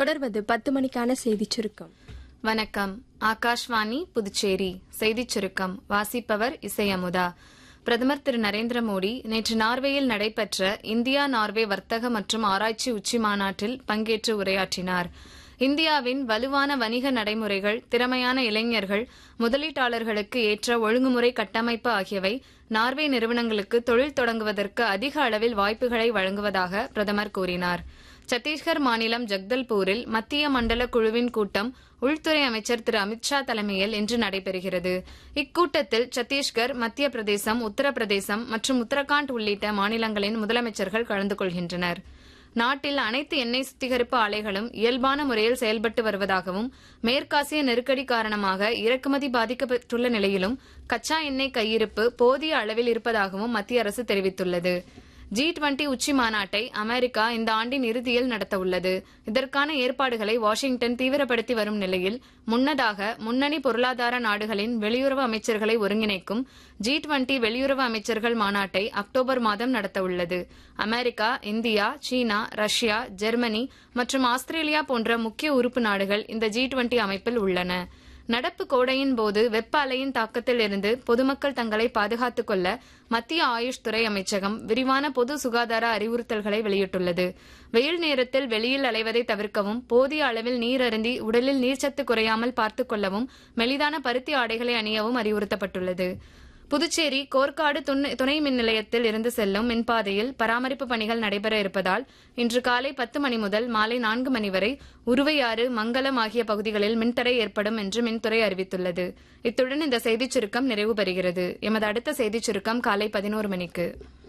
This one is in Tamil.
தொடர்வது பத்து மணிக்கான செய்திச் சுருக்கம் வணக்கம் ஆகாஷ்வாணி புதுச்சேரி செய்திச் சுருக்கம் வாசிப்பவர் இசையமுதா பிரதமர் திரு நரேந்திர மோடி நேற்று நார்வேயில் நடைபெற்ற இந்தியா நார்வே வர்த்தக மற்றும் ஆராய்ச்சி உச்சி மாநாட்டில் பங்கேற்று உரையாற்றினார் இந்தியாவின் வலுவான வணிக நடைமுறைகள் திறமையான இளைஞர்கள் முதலீட்டாளர்களுக்கு ஏற்ற ஒழுங்குமுறை கட்டமைப்பு ஆகியவை நார்வே நிறுவனங்களுக்கு தொழில் தொடங்குவதற்கு அதிக அளவில் வாய்ப்புகளை வழங்குவதாக பிரதமர் கூறினார் சத்தீஸ்கர் மாநிலம் ஜக்தல்பூரில் மத்திய மண்டல குழுவின் கூட்டம் உள்துறை அமைச்சர் திரு அமித்ஷா தலைமையில் இன்று நடைபெறுகிறது இக்கூட்டத்தில் சத்தீஸ்கர் மத்திய பிரதேசம் உத்தரப்பிரதேசம் மற்றும் உத்தரகாண்ட் உள்ளிட்ட மாநிலங்களின் முதலமைச்சர்கள் கலந்து கொள்கின்றனர் நாட்டில் அனைத்து எண்ணெய் சுத்திகரிப்பு ஆலைகளும் இயல்பான முறையில் செயல்பட்டு வருவதாகவும் மேற்காசிய நெருக்கடி காரணமாக இறக்குமதி பாதிக்கப்பட்டுள்ள நிலையிலும் கச்சா எண்ணெய் கையிருப்பு போதிய அளவில் இருப்பதாகவும் மத்திய அரசு தெரிவித்துள்ளது ஜி டுவெண்டி உச்சி மாநாட்டை அமெரிக்கா இந்த ஆண்டின் இறுதியில் நடத்தவுள்ளது இதற்கான ஏற்பாடுகளை வாஷிங்டன் தீவிரப்படுத்தி வரும் நிலையில் முன்னதாக முன்னணி பொருளாதார நாடுகளின் வெளியுறவு அமைச்சர்களை ஒருங்கிணைக்கும் ஜி டுவெண்டி வெளியுறவு அமைச்சர்கள் மாநாட்டை அக்டோபர் மாதம் நடத்தவுள்ளது அமெரிக்கா இந்தியா சீனா ரஷ்யா ஜெர்மனி மற்றும் ஆஸ்திரேலியா போன்ற முக்கிய உறுப்பு நாடுகள் இந்த ஜி டுவெண்டி அமைப்பில் உள்ளன நடப்பு கோடையின் போது வெப்ப அலையின் தாக்கத்தில் இருந்து பொதுமக்கள் தங்களை பாதுகாத்துக் கொள்ள மத்திய ஆயுஷ் துறை அமைச்சகம் விரிவான பொது சுகாதார அறிவுறுத்தல்களை வெளியிட்டுள்ளது வெயில் நேரத்தில் வெளியில் அலைவதை தவிர்க்கவும் போதிய அளவில் நீர் அருந்தி உடலில் நீர்ச்சத்து குறையாமல் பார்த்துக் கொள்ளவும் மெலிதான பருத்தி ஆடைகளை அணியவும் அறிவுறுத்தப்பட்டுள்ளது புதுச்சேரி கோர்க்காடு துணை- துணை மின் நிலையத்தில் இருந்து செல்லும் மின்பாதையில் பராமரிப்பு பணிகள் நடைபெற இருப்பதால் இன்று காலை பத்து மணி முதல் மாலை நான்கு மணி வரை உருவையாறு மங்கலம் ஆகிய பகுதிகளில் மின்தடை ஏற்படும் என்று மின்துறை அறிவித்துள்ளது இத்துடன் இந்த செய்திச் சுருக்கம் நிறைவு பெறுகிறது எமது அடுத்த செய்திச் சுருக்கம் காலை பதினோரு மணிக்கு